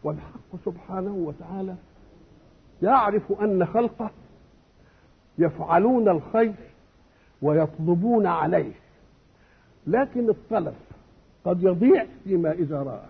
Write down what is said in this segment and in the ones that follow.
والحق سبحانه وتعالى يعرف أن خلقه يفعلون الخير ويطلبون عليه لكن الطلب قد يضيع فيما إذا رأى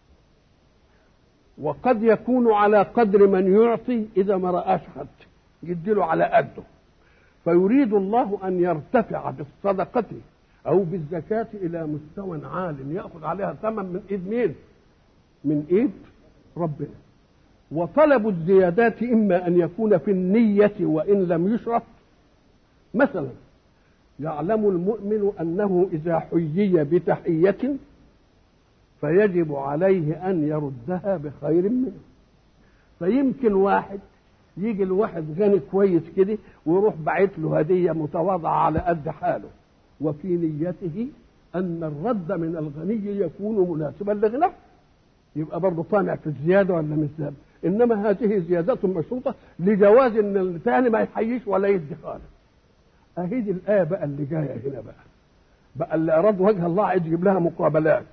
وقد يكون على قدر من يعطي إذا ما رآش حد يديله على قده فيريد الله أن يرتفع بالصدقة أو بالزكاة إلى مستوى عال يأخذ عليها ثمن من إيد مين؟ من إيد ربنا وطلب الزيادات إما أن يكون في النية وإن لم يشرف مثلا يعلم المؤمن أنه إذا حيي بتحية فيجب عليه أن يردها بخير منه فيمكن واحد يجي الواحد غني كويس كده ويروح باعت له هدية متواضعة على قد حاله وفي نيته أن الرد من الغني يكون مناسبا لغناه يبقى برضه طامع في الزيادة ولا مش زيادة إنما هذه زيادة مشروطة لجواز إن الثاني ما يحييش ولا يدي خالص أهي دي الآية بقى اللي جاية هنا بقى بقى اللي أراد وجه الله عايز يجيب لها مقابلات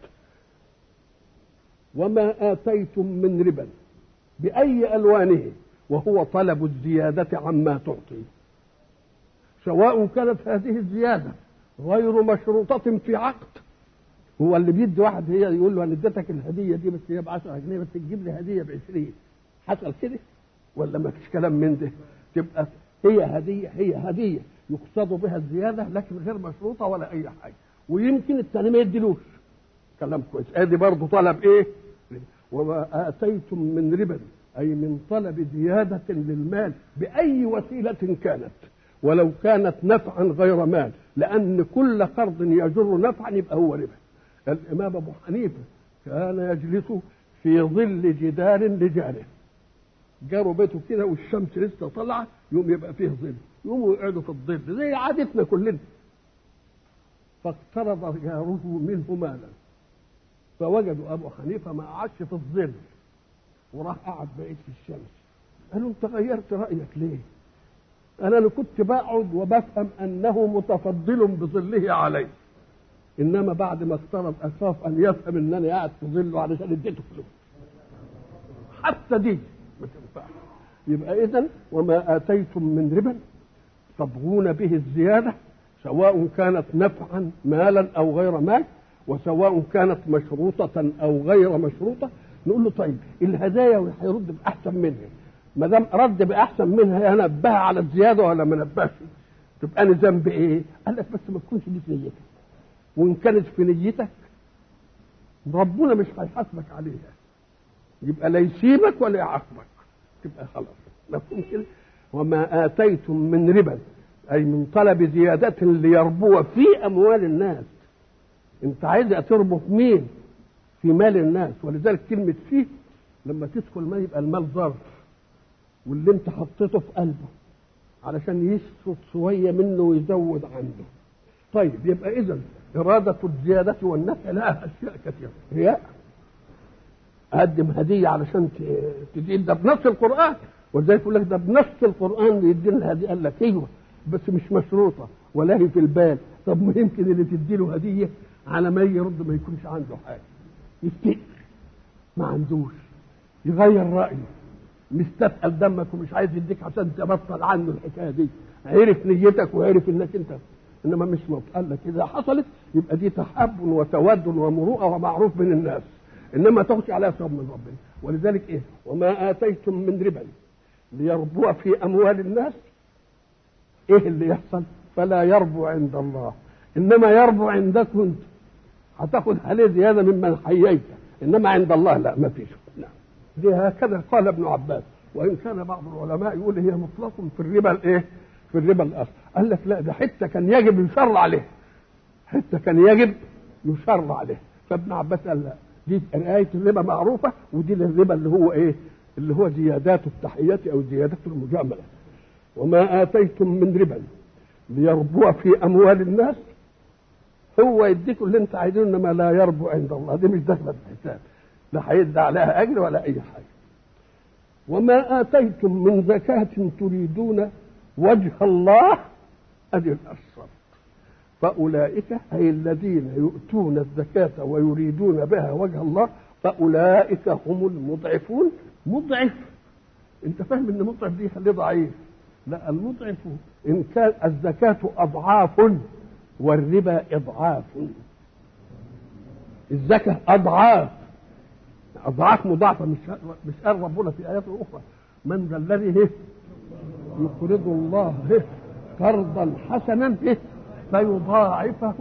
وما آتيتم من ربا بأي ألوانه وهو طلب الزيادة عما تعطي سواء كانت هذه الزيادة غير مشروطة في عقد هو اللي بيدي واحد هي يقول له انا اديتك الهديه دي بس هي ب 10 جنيه بس تجيب لي هديه ب 20 حصل كده ولا ما فيش كلام من ده تبقى هي هديه هي هديه يقصد بها الزياده لكن غير مشروطه ولا اي حاجه ويمكن الثاني ما يديلوش كلام كويس ادي برضه طلب ايه وما اتيتم من ربا اي من طلب زياده للمال باي وسيله كانت ولو كانت نفعا غير مال لان كل قرض يجر نفعا يبقى هو ربا الامام ابو حنيفه كان يجلس في ظل جدار لجاره جاروا بيته كده والشمس لسه طالعه يوم يبقى فيه ظل يقوموا يقعدوا في الظل زي عادتنا كلنا فاقترض جاره منه مالا فوجدوا ابو حنيفه ما قعدش في الظل وراح قعد بعيد في الشمس قالوا انت غيرت رايك ليه؟ قال انا كنت بقعد وبفهم انه متفضل بظله علي انما بعد ما اقترض اخاف ان يفهم ان انا قاعد في ظله علشان اديته فلوس حتى دي ما تنفعش يبقى اذا وما اتيتم من ربا تبغون به الزياده سواء كانت نفعا مالا او غير مال وسواء كانت مشروطه او غير مشروطه نقول له طيب الهدايا هيرد باحسن منها ما دام رد باحسن منها ينبه على الزياده ولا ما نبهش تبقى انا ذنبي ايه؟ قال لك بس ما تكونش دي في نيتك وان كانت في نيتك ربنا مش هيحاسبك عليها يبقى لا يسيبك ولا يعاقبك تبقى خلاص مفهوم كده وما اتيتم من ربا اي من طلب زياده ليربو في اموال الناس انت عايز تربو في مين في مال الناس ولذلك كلمه فيه لما تدخل ما يبقى المال ظرف واللي انت حطيته في قلبه علشان يسقط شويه منه ويزود عنده طيب يبقى اذا إرادة الزيادة والنفع لها أشياء كثيرة هي أقدم هدية علشان تزيد ده بنص القرآن ولذلك يقول لك ده بنص القرآن يدينا الهدية قال لك أيوه بس مش مشروطة ولا هي في البال طب ما يمكن اللي تدي له هدية على ما يرد ما يكونش عنده حاجة يفتكر ما عندوش يغير رأيه مستثقل دمك ومش عايز يديك عشان تبطل عنه الحكاية دي عرف نيتك وعرف انك انت انما مش موت قال لك اذا حصلت يبقى دي تحب وتود ومروءه ومعروف بين الناس انما تخشى عليها ثواب من ربنا ولذلك ايه وما اتيتم من ربا ليربو في اموال الناس ايه اللي يحصل فلا يربو عند الله انما يربو عندكم انت هتاخد عليه زياده ممن حييت انما عند الله لا ما فيش نعم دي هكذا قال ابن عباس وان كان بعض العلماء يقول هي مطلق في الربا الايه في الربا الاصل قال لك لا ده حته كان يجب يشر عليه حته كان يجب يشر عليه فابن عباس قال لا دي آية الربا معروفة ودي الربا اللي هو ايه اللي هو زيادات التحية او زيادات المجاملة وما آتيتم من ربا ليربو في أموال الناس هو يديكم اللي انت عايزينه انما لا يربو عند الله دي مش داخله في الحساب لا هيدي عليها اجر ولا اي حاجه وما اتيتم من زكاه تريدون وجه الله ادي الاشرط فاولئك اي الذين يؤتون الزكاه ويريدون بها وجه الله فاولئك هم المضعفون مضعف انت فاهم ان مضعف دي خليه ضعيف لا المضعف ان كان الزكاه اضعاف والربا اضعاف الزكاه اضعاف اضعاف مضاعفه مش مش قال ربنا في ايات اخرى من ذا الذي إيه؟ يقرض الله إيه؟ قرضا حسنا إيه؟ فيضاعفه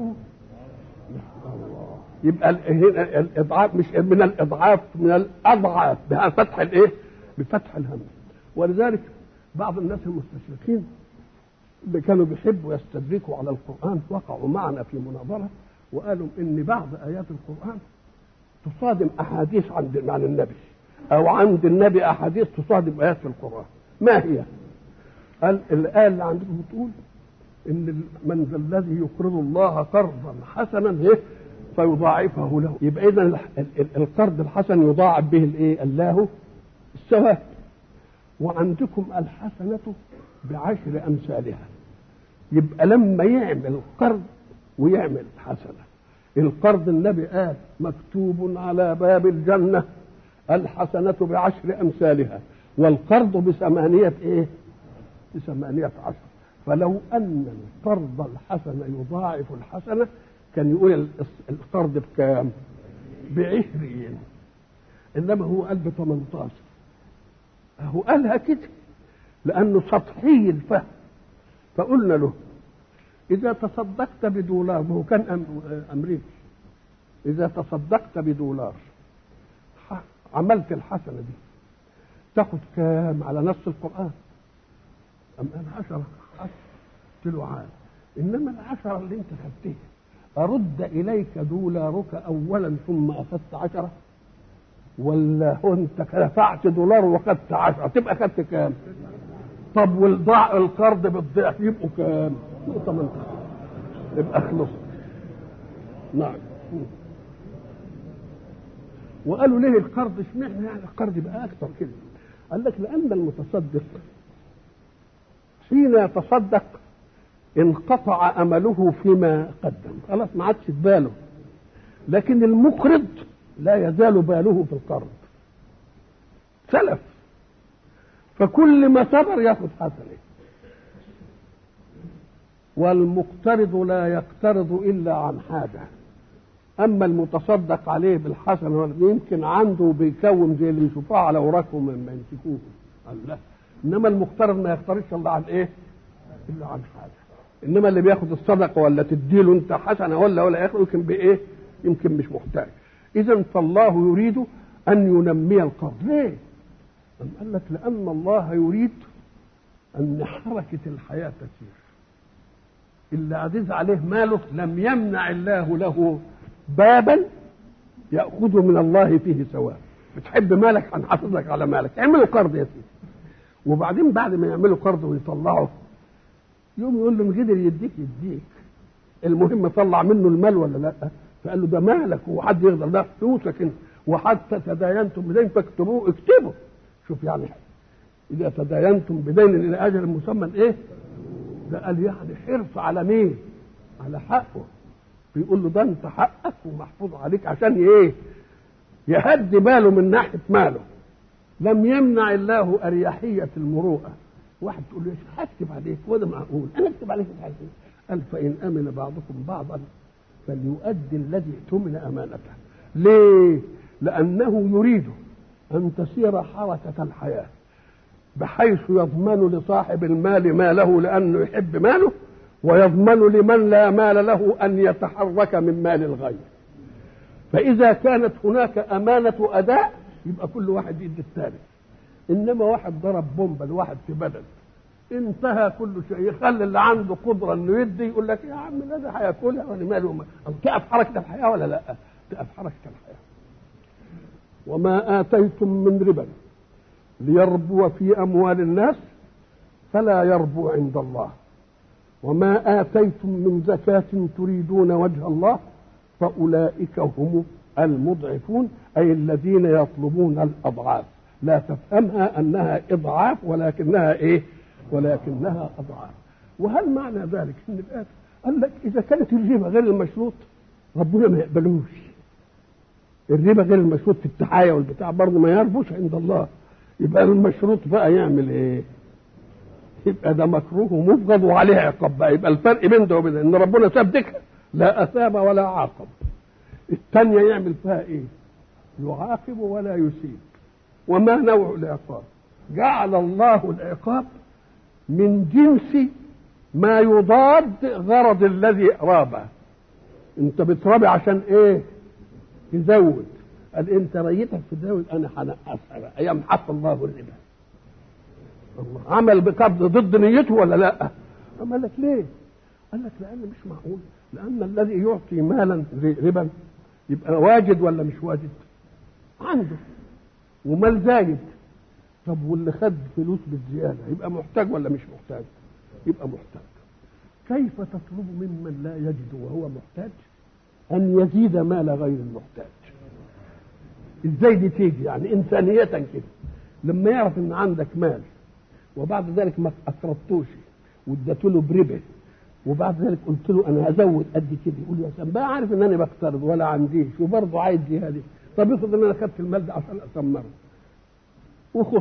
الله يبقى ال- هنا الاضعاف مش من الاضعاف من الاضعاف بفتح الايه؟ بفتح الهم ولذلك بعض الناس المستشرقين اللي كانوا بيحبوا يستدركوا على القران وقعوا معنا في مناظره وقالوا ان بعض ايات القران تصادم احاديث عند عن النبي او عند النبي احاديث تصادم ايات في القران ما هي؟ قال الايه اللي عندكم بتقول ان ال- من ذا الذي يقرض الله قرضا حسنا إيه؟ فيضاعفه له يبقى اذا ال- ال- القرض الحسن يضاعف به الايه؟ الله الثواب وعندكم الحسنه بعشر امثالها يبقى لما يعمل قرض ويعمل حسنه القرض النبي قال مكتوب على باب الجنه الحسنه بعشر امثالها والقرض بثمانيه ايه؟ بثمانيه عشر فلو ان القرض الحسن يضاعف الحسنه كان يقول ال- القرض بكام؟ بعشرين انما هو قال ب 18 هو قالها كده لانه سطحي الفهم فقلنا له اذا تصدقت بدولار ما هو كان أم- امريكي اذا تصدقت بدولار ح- عملت الحسنه دي تاخد كام على نص القران أم قال عشرة عشرة قلت له عام إنما العشرة اللي أنت خدتها أرد إليك دولارك أولا ثم أخذت عشرة ولا هو أنت دفعت دولار وأخذت عشرة تبقى أخذت كام؟ طب والضاع القرض بالضعف يبقوا كام؟ يبقوا 18 يبقى خلص نعم وقالوا ليه القرض اشمعنى يعني القرض يبقى اكثر كده قال لك لان المتصدق حين يتصدق انقطع امله فيما قدم خلاص ما عادش في باله لكن المقرض لا يزال باله في القرض سلف فكل ما صبر ياخذ حسنه والمقترض لا يقترض الا عن حاجه اما المتصدق عليه بالحسنه يمكن عنده بيكون زي اللي يشوفوها على اوراقهم ما يمسكوه قال لا انما المقترض ما يقترضش الا عن ايه؟ الا عن حاجه انما اللي بياخد الصدقه ولا تديله انت حسنه ولا ولا ياخد يمكن بايه؟ يمكن مش محتاج اذا فالله يريد ان ينمي القرض ليه؟ أم قال لك لان الله يريد ان حركه الحياه تسير اللي عزيز عليه ماله لم يمنع الله له بابا ياخذ من الله فيه ثواب بتحب مالك هنحافظ لك على مالك اعملوا قرض يا سيدي وبعدين بعد ما يعملوا قرض ويطلعوا يوم يقول له مش قدر يديك يديك المهم طلع منه المال ولا لا فقال له ده مالك وحد يقدر ده فلوسك انت وحتى تداينتم بدين فاكتبوه اكتبوا شوف يعني اذا تداينتم بدين الى اجل مسمى ايه ده قال يعني حرص على مين على حقه بيقول له ده انت حقك ومحفوظ عليك عشان ايه يهدي باله من ناحيه ماله لم يمنع الله اريحيه المروءه واحد تقول له هكتب عليك وده معقول انا اكتب عليك الحاجة قال فان امن بعضكم بعضا فليؤدي الذي اؤتمن امانته ليه لانه يريد ان تسير حركه الحياه بحيث يضمن لصاحب المال ماله لانه يحب ماله ويضمن لمن لا مال له ان يتحرك من مال الغير فاذا كانت هناك امانه اداء يبقى كل واحد يدي الثاني انما واحد ضرب بومبا لواحد في بدن انتهى كل شيء يخلي اللي عنده قدره انه يدي يقول لك يا عم لا ده هياكلها وانا ماله تقف حركه الحياه ولا لا؟ تقف حركه الحياه وما اتيتم من ربا ليربو في اموال الناس فلا يربو عند الله وما اتيتم من زكاه تريدون وجه الله فاولئك هم المضعفون اي الذين يطلبون الاضعاف لا تفهمها انها اضعاف ولكنها ايه ولكنها اضعاف وهل معنى ذلك ان الايه قال لك اذا كانت الربا غير المشروط ربنا ما يقبلوش الربا غير المشروط في التحايا والبتاع برضه ما يربوش عند الله يبقى المشروط بقى يعمل ايه يبقى ده مكروه ومبغض وعليه عقاب بقى يبقى الفرق بين ده وبين ده ان ربنا ساب ديك لا اثاب ولا عاقب الثانيه يعمل فيها ايه يعاقب ولا يسيب وما نوع العقاب جعل الله العقاب من جنس ما يضاد غرض الذي رابه انت بترابي عشان ايه تزود قال انت ريتك تزود انا هنقصها بقى ايام حط الله الربا الله عمل بقبض ضد نيته ولا لا قال لك ليه قال لك لان مش معقول لان الذي يعطي مالا ربا يبقى واجد ولا مش واجد عنده ومال زايد طب واللي خد فلوس بالزياده يبقى محتاج ولا مش محتاج يبقى محتاج كيف تطلب ممن لا يجد وهو محتاج ان يزيد مال غير المحتاج ازاي دي تيجي يعني انسانيه كده لما يعرف ان عندك مال وبعد ذلك ما اقرضتوش واديت له بربا وبعد ذلك قلت له انا هزود قد كده يقول يا سلام بقى عارف ان انا بقترض ولا عنديش وبرضه عايز زياده طب افرض ان انا خدت المال ده عشان اسمره وخسر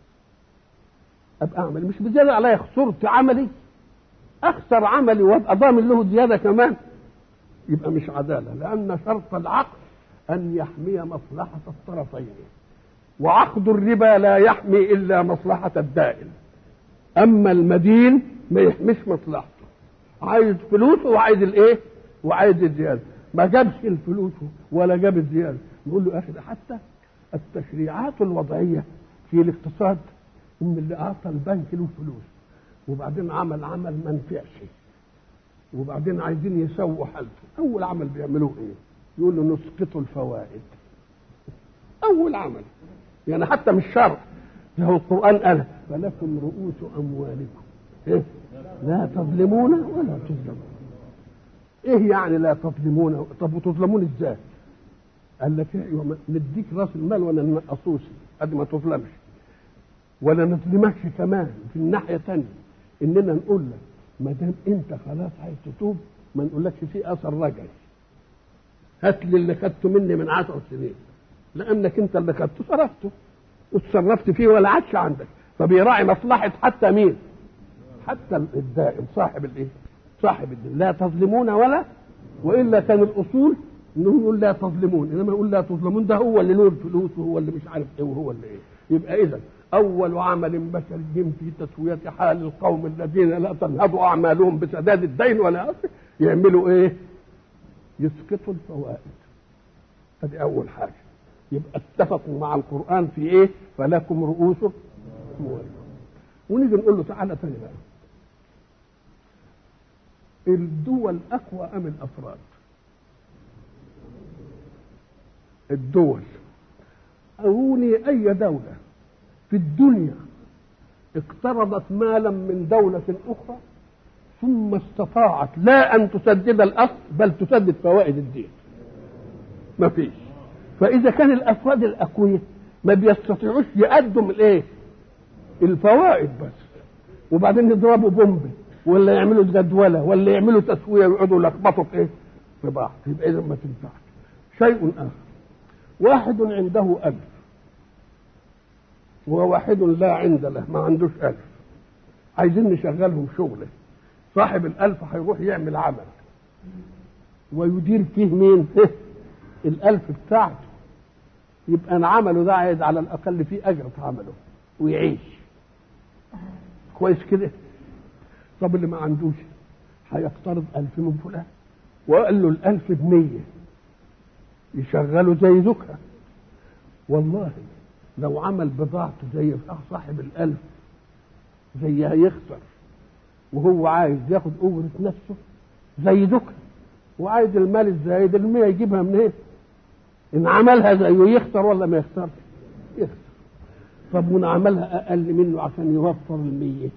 ابقى اعمل مش بزياده عليا خسرت عملي اخسر عملي وابقى ضامن له زياده كمان يبقى مش عداله لان شرط العقد ان يحمي مصلحه الطرفين وعقد الربا لا يحمي الا مصلحه الدائن اما المدين ما يحميش مصلحته عايز فلوسه وعايز الايه وعايز الزياده ما جابش الفلوس ولا جاب الزياده نقول له اخي حتى التشريعات الوضعيه في الاقتصاد ان اللي اعطى البنك له فلوس وبعدين عمل عمل ما نفعش وبعدين عايزين يسووا حالته اول عمل بيعملوه ايه يقول له نسقط الفوائد اول عمل يعني حتى مش شرط هو القران قال فلكم رؤوس اموالكم إيه؟ لا تظلمون ولا تظلمون ايه يعني لا تظلمون طب وتظلمون ازاي قال لك ايوه نديك راس المال ولا ننقصوش قد ما تظلمش ولا نظلمكش كمان في الناحيه الثانيه اننا نقول لك ما دام انت خلاص عايز تتوب ما نقولكش في اثر رجعي هات لي اللي خدته مني من عشر سنين لانك انت اللي خدته صرفته وتصرفت فيه ولا عادش عندك فبيراعي مصلحه حتى مين حتى الدائم صاحب الايه صاحب الدين لا تظلمون ولا والا كان الاصول انه يقول لا تظلمون انما يقول لا تظلمون ده هو اللي له الفلوس وهو اللي مش عارف ايه وهو اللي ايه يبقى اذا اول عمل بشري في تسويه حال القوم الذين لا تنهض اعمالهم بسداد الدين ولا أصل يعملوا ايه؟ يسقطوا الفوائد هذه اول حاجه يبقى اتفقوا مع القران في ايه؟ فلكم رؤوس اموالكم ونيجي نقول له تعالى تاني بقى الدول اقوى ام الافراد؟ الدول أروني أي دولة في الدنيا اقترضت مالا من دولة أخرى ثم استطاعت لا أن تسدد الأصل بل تسدد فوائد الدين ما فيش فإذا كان الأفراد الأقوياء ما بيستطيعوش يقدم الإيه الفوائد بس وبعدين يضربوا بومب ولا يعملوا جدولة ولا يعملوا تسوية ويقعدوا يلخبطوا في إيه في بعض يبقى إذا ما تنفعش شيء آخر واحد عنده ألف وواحد لا عند له ما عندوش ألف عايزين نشغلهم شغله صاحب الألف هيروح يعمل عمل ويدير فيه مين الألف بتاعته يبقى أنا عمله ده عايز على الأقل فيه أجر في عمله ويعيش كويس كده طب اللي ما عندوش هيقترض ألف من فلان وقال له الألف بمية يشغله زي زكرة والله لو عمل بضاعته زي صاحب الألف زي هيخسر وهو عايز ياخد أجرة نفسه زي ذكر وعايز المال الزايد المية يجيبها منين؟ إيه؟ إن عملها زيه يخسر ولا ما يخسرش؟ يخسر طب وإن عملها أقل منه عشان يوفر المية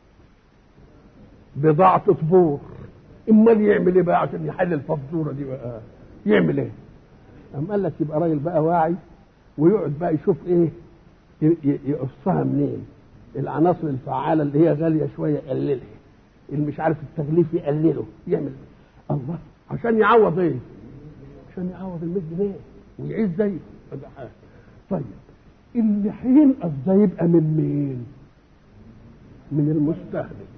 بضاعة طبور امال يعمل ايه بقى عشان يحل الفزوره دي بقى يعمل ايه قام قال لك يبقى راجل بقى واعي ويقعد بقى يشوف ايه يقصها منين العناصر الفعاله اللي هي غاليه شويه يقللها اللي مش عارف التغليف يقلله يعمل الله عشان يعوض ايه عشان يعوض ال 100 جنيه ويعيش زيه هذا حاجه طيب اللي هينقص ده يبقى من مين؟ من المستهلك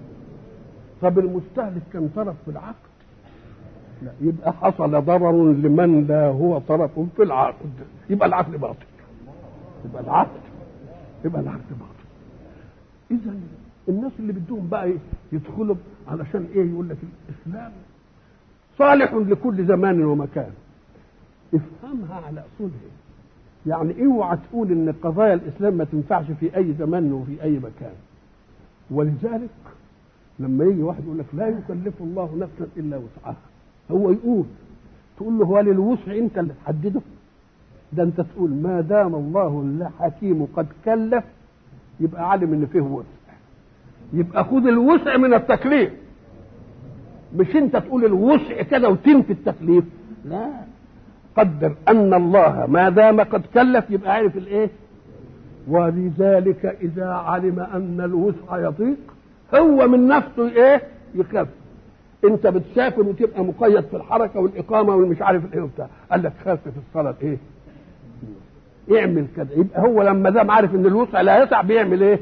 طب المستهلك كان طرف في العقد لا يبقى حصل ضرر لمن لا هو طرف في العقد يبقى العقد باطل يبقى العقد يبقى العقد باطل اذا الناس اللي بدهم بقى يدخلوا علشان ايه يقول لك الاسلام صالح لكل زمان ومكان افهمها على اصولها يعني اوعى تقول ان قضايا الاسلام ما تنفعش في اي زمان وفي اي مكان ولذلك لما يجي واحد يقول لك لا يكلف الله نفسا الا وسعها هو يقول تقول له هو للوسع انت اللي تحدده ده انت تقول ما دام الله الحكيم قد كلف يبقى عالم ان فيه وسع يبقى خذ الوسع من التكليف مش انت تقول الوسع كده وتنفي التكليف لا قدر ان الله ما دام قد كلف يبقى عارف الايه ولذلك اذا علم ان الوسع يضيق هو من نفسه ايه يخف انت بتسافر وتبقى مقيد في الحركه والاقامه والمش عارف الايه وبتاع قال لك خف في الصلاه ايه اعمل كده يبقى هو لما دام عارف ان الوسع لا يسع بيعمل ايه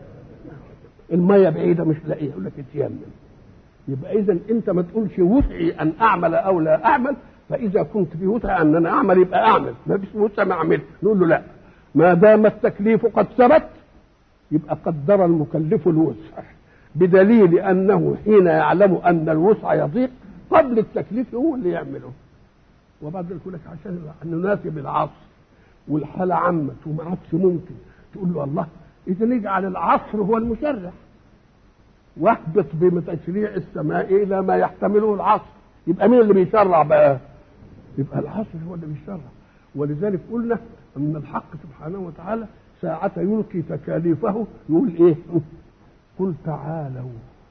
الميه بعيده مش لاقيها يقول لك اتيمم يبقى اذا انت ما تقولش وسعي ان اعمل او لا اعمل فاذا كنت في وسع ان انا اعمل يبقى اعمل ما فيش وسع ما اعمل نقول له لا ما دام التكليف قد ثبت يبقى قدر المكلف الوسع بدليل انه حين يعلم ان الوسع يضيق قبل التكليف هو اللي يعمله وبعد يقول لك عشان نناسب العصر والحاله عمت وما عادش ممكن تقول له الله اذا نجعل العصر هو المشرع واهبط بتشريع السماء الى ما يحتمله العصر يبقى مين اللي بيشرع بقى يبقى العصر هو اللي بيشرع ولذلك قلنا ان الحق سبحانه وتعالى ساعة يلقي تكاليفه يقول ايه قل تعالوا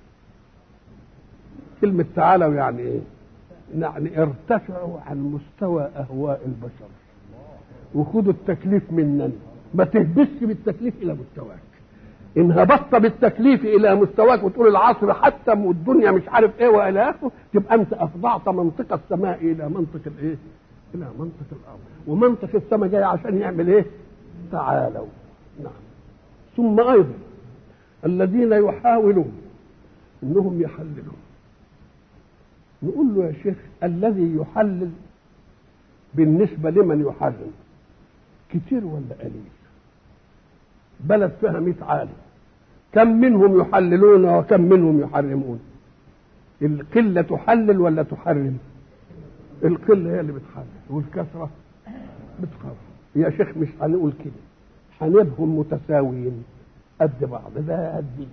كلمة تعالوا يعني ايه يعني ارتفعوا عن مستوى اهواء البشر وخدوا التكليف مننا ما تهبسش بالتكليف الى مستواك ان هبطت بالتكليف الى مستواك وتقول العصر حتى والدنيا مش عارف ايه والى اخره تبقى انت افضعت منطق السماء الى منطق الايه؟ الى منطق الارض ومنطق السماء جاي عشان يعمل ايه؟ تعالوا نعم ثم ايضا الذين يحاولون انهم يحللوا نقول له يا شيخ الذي يحلل بالنسبه لمن يحرم كتير ولا قليل بلد فيها مئة عالم كم منهم يحللون وكم منهم يحرمون القلة تحلل ولا تحرم القلة هي اللي بتحلل والكثرة بتحرم يا شيخ مش هنقول كده هنبهم متساويين قد بعض ده قد ده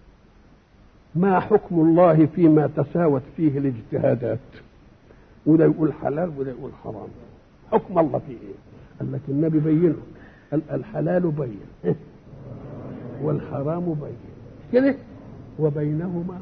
ما حكم الله فيما تساوت فيه الاجتهادات وده يقول حلال وده يقول حرام حكم الله فيه ايه قال لك النبي بينه قال الحلال بين والحرام بين كده وبينهما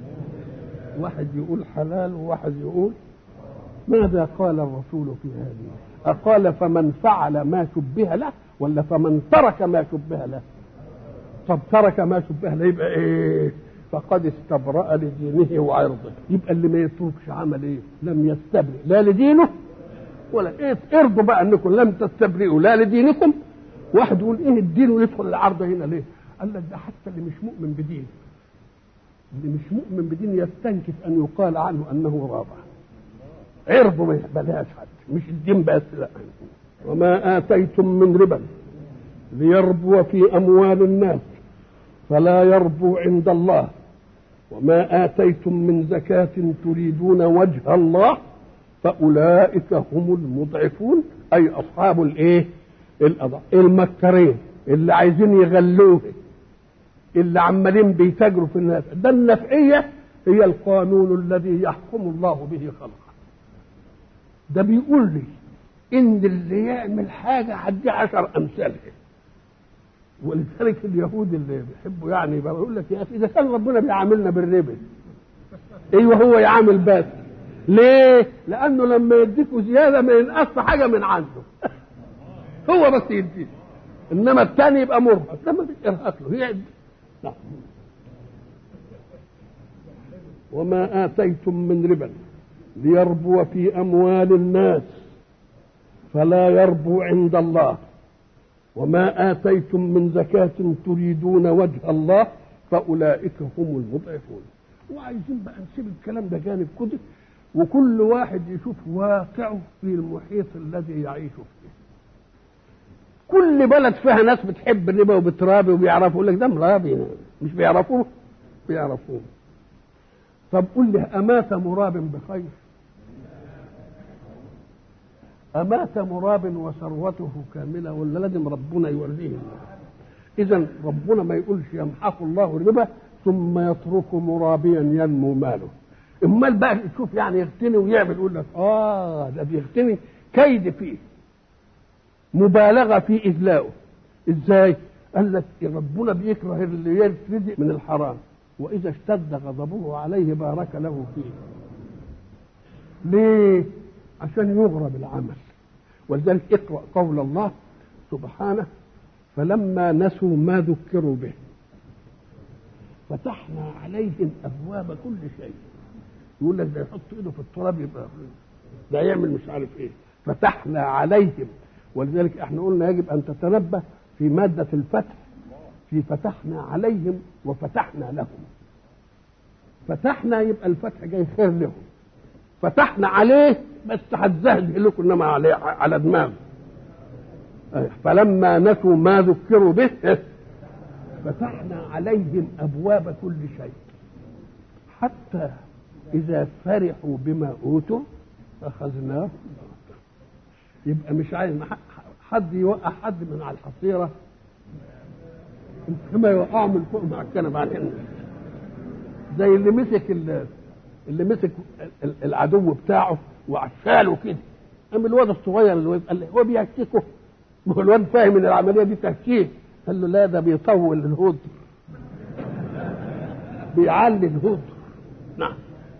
واحد يقول حلال وواحد يقول ماذا قال الرسول في هذه أقال فمن فعل ما شبه له ولا فمن ترك ما شبه له طب ترك ما شبه له يبقى ايه فقد استبرأ لدينه وعرضه يبقى اللي ما يتركش عمل ايه لم يستبرئ لا لدينه ولا ايه ارضوا بقى انكم لم تستبرئوا لا لدينكم واحد يقول ايه الدين ويدخل العرض هنا ليه قال لك ده حتى اللي مش مؤمن بدين اللي مش مؤمن بدين يستنكف ان يقال عنه انه رابع عرضه ما يقبلهاش حد مش الدين بس لا وما اتيتم من ربا ليربو في اموال الناس فلا يربو عند الله وما اتيتم من زكاه تريدون وجه الله فاولئك هم المضعفون اي اصحاب الايه الأضع المكرين اللي عايزين يغلوه اللي عمالين بيتاجروا في الناس ده النفعيه هي القانون الذي يحكم الله به خلقه ده بيقول لي ان اللي يعمل حاجه هدي عشر امثالها ولذلك اليهود اللي بيحبوا يعني بيقول لك يا اخي اذا كان ربنا بيعاملنا بالربا ايوه هو يعامل بس ليه؟ لانه لما يديكوا زياده ما ينقص حاجه من عنده هو بس يديك انما الثاني يبقى مرهق ده ما فيش ارهاق له هي نعم وما اتيتم من ربا ليربو في اموال الناس فلا يربو عند الله وما آتيتم من زكاة تريدون وجه الله فأولئك هم المضعفون وعايزين بقى نسيب الكلام ده جانب كده وكل واحد يشوف واقعه في المحيط الذي يعيش فيه كل بلد فيها ناس بتحب الربا وبترابي وبيعرفوا يقول لك ده مرابي مش بيعرفوه بيعرفوه طب قل لي أمات مراب بخير أمات مراب وثروته كاملة ولا لازم ربنا يوريه إذا ربنا ما يقولش يمحق الله الربا ثم يترك مرابيا ينمو ماله امال بقى تشوف يعني يغتني ويعمل يقول لك اه ده بيغتني كيد فيه مبالغه في اذلائه ازاي؟ قال لك ربنا بيكره اللي يرزق من الحرام واذا اشتد غضبه عليه بارك له فيه ليه؟ عشان يغرب العمل ولذلك اقرا قول الله سبحانه فلما نسوا ما ذكروا به فتحنا عليهم ابواب كل شيء يقول لك ده يحط ايده في التراب يبقى ده يعمل مش عارف ايه فتحنا عليهم ولذلك احنا قلنا يجب ان تتنبه في ماده الفتح في فتحنا عليهم وفتحنا لهم فتحنا يبقى الفتح جاي خير لهم فتحنا عليه بس هتزهد لكم انما عليه على دماغه فلما نسوا ما ذكروا به فتحنا عليهم ابواب كل شيء حتى اذا فرحوا بما اوتوا اخذناه يبقى مش عايز حد يوقع حد من على الحصيره كما يوقعوا من فوق مع الكنبه على زي اللي مسك اللي مسك العدو بتاعه وعشاله كده قام الواد الصغير اللي قال له هو بيهككه ما هو الواد فاهم ان العمليه دي تهكيك قال له لا ده بيطول الهدر بيعلي الهدر نعم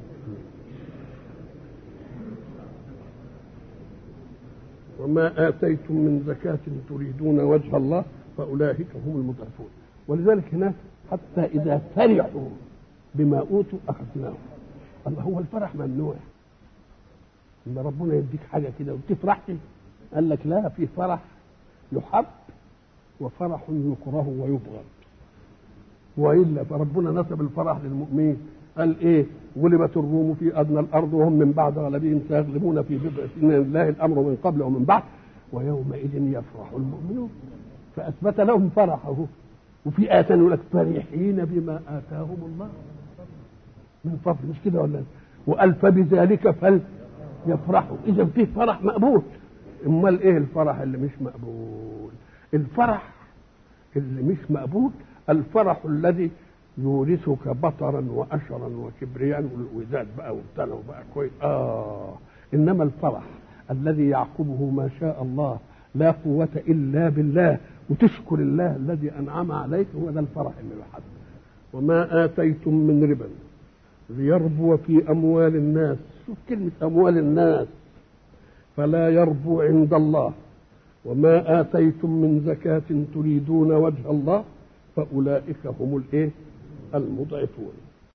وما آتيتم من زكاة تريدون وجه الله فأولئك هم المضعفون ولذلك هناك حتى إذا فرحوا بما أوتوا أخذناهم الله هو الفرح ممنوع لما ربنا يديك حاجة كده وتفرحش قال لك لا في فرح يحب وفرح يكره ويبغض والا فربنا نسب الفرح للمؤمنين قال ايه غلبت الروم في ادنى الارض وهم من بعد غلبهم سيغلبون في بضع سنين لله الامر من قبل ومن بعد ويومئذ يفرح المؤمنون فاثبت لهم فرحه وفي آية يقول لك فرحين بما آتاهم الله من فضل مش كده ولا وقال فبذلك فليفرحوا إذا فيه فرح مقبول امال ايه الفرح اللي مش مقبول الفرح اللي مش مقبول الفرح الذي يورثك بطرا واشرا وكبرياء والوداد بقى وابتلى وبقى كويس اه انما الفرح الذي يعقبه ما شاء الله لا قوة إلا بالله وتشكر الله الذي أنعم عليك هو ده الفرح اللي بحد وما آتيتم من ربا ليربو في أموال الناس شوف كلمة أموال الناس فلا يربو عند الله وما آتيتم من زكاة تريدون وجه الله فأولئك هم الإيه؟ المضعفون